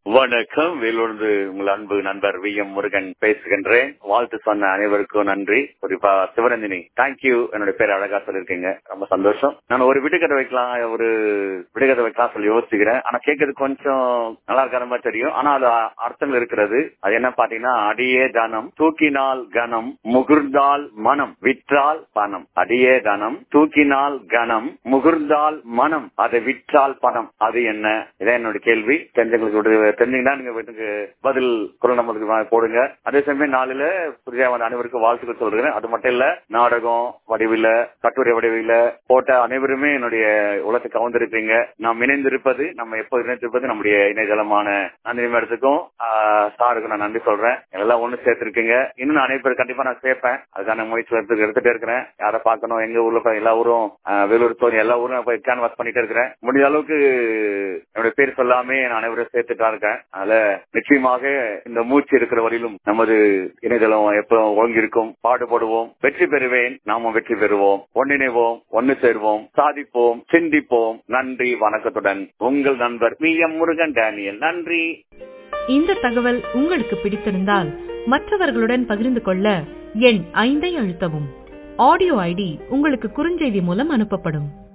வணக்கம் வேலூர்ந்து உங்கள் அன்பு நண்பர் வி எம் முருகன் பேசுகின்றேன் வாழ்த்து சொன்ன அனைவருக்கும் நன்றி குறிப்பா சிவரஞ்சினி தேங்க்யூ என்னோட பேர் அழகா சொல்லிருக்கீங்க ரொம்ப சந்தோஷம் நான் ஒரு விடுகதை வைக்கலாம் ஒரு விடுகதை வைக்கலாம் சொல்லி யோசிக்கிறேன் ஆனா கேட்கறது கொஞ்சம் நல்லா இருக்கிற மாதிரி தெரியும் ஆனா அது அர்த்தங்கள் இருக்கிறது அது என்ன பாத்தீங்கன்னா அடியே தனம் தூக்கினால் கனம் முகுர்ந்தால் மனம் விற்றால் பணம் அடியே தனம் தூக்கினால் கனம் முகுர்ந்தால் மனம் அதை விற்றால் பணம் அது என்ன இதான் என்னோட கேள்வி தெரிஞ்சவங்களுக்கு தெரிஞ்சீங்கன்னா நீங்க வீட்டுக்கு பதில் குரல் நம்மளுக்கு போடுங்க அதே சமயம் நாளில புரியா வந்த அனைவருக்கும் வாழ்த்துக்கள் சொல்றேன் அது மட்டும் இல்ல நாடகம் வடிவில கட்டுரை வடிவில போட்ட அனைவருமே என்னுடைய உலகத்தை கவர்ந்திருப்பீங்க நாம் இணைந்திருப்பது நம்ம எப்போ இணைந்திருப்பது நம்முடைய இணையதளமான நன்றி மேடத்துக்கும் சாருக்கும் நான் நன்றி சொல்றேன் எல்லாம் ஒண்ணு சேர்த்திருக்கீங்க இன்னும் நிறைய பேர் கண்டிப்பா நான் சேர்ப்பேன் அதுக்கான முயற்சி எடுத்து எடுத்துட்டே இருக்கிறேன் யாரை பார்க்கணும் எங்க ஊர்ல எல்லா ஊரும் வேலூர் தோணி எல்லா ஊரும் போய் கேன்வாஸ் பண்ணிட்டே இருக்கிறேன் முடிஞ்ச அளவுக்கு என்னுடைய பேர் சொல்லாமே நான் அனைவரும் சேர்த்துட்டா இருக்கேன் அதனால நிச்சயமாக இந்த மூச்சு இருக்கிற வரையிலும் நமது இணையதளம் எப்ப ஒழுங்கிருக்கும் பாடுபடுவோம் வெற்றி பெறுவேன் நாமும் வெற்றி பெறுவோம் ஒன்றிணைவோம் ஒன்னு சேர்வோம் சாதிப்போம் சிந்திப்போம் நன்றி வணக்கத்துடன் உங்கள் நண்பர் பி எம் முருகன் டேனியல் நன்றி இந்த தகவல் உங்களுக்கு பிடித்திருந்தால் மற்றவர்களுடன் பகிர்ந்து கொள்ள எண் ஐந்தை அழுத்தவும் ஆடியோ ஐடி உங்களுக்கு குறுஞ்செய்தி மூலம் அனுப்பப்படும்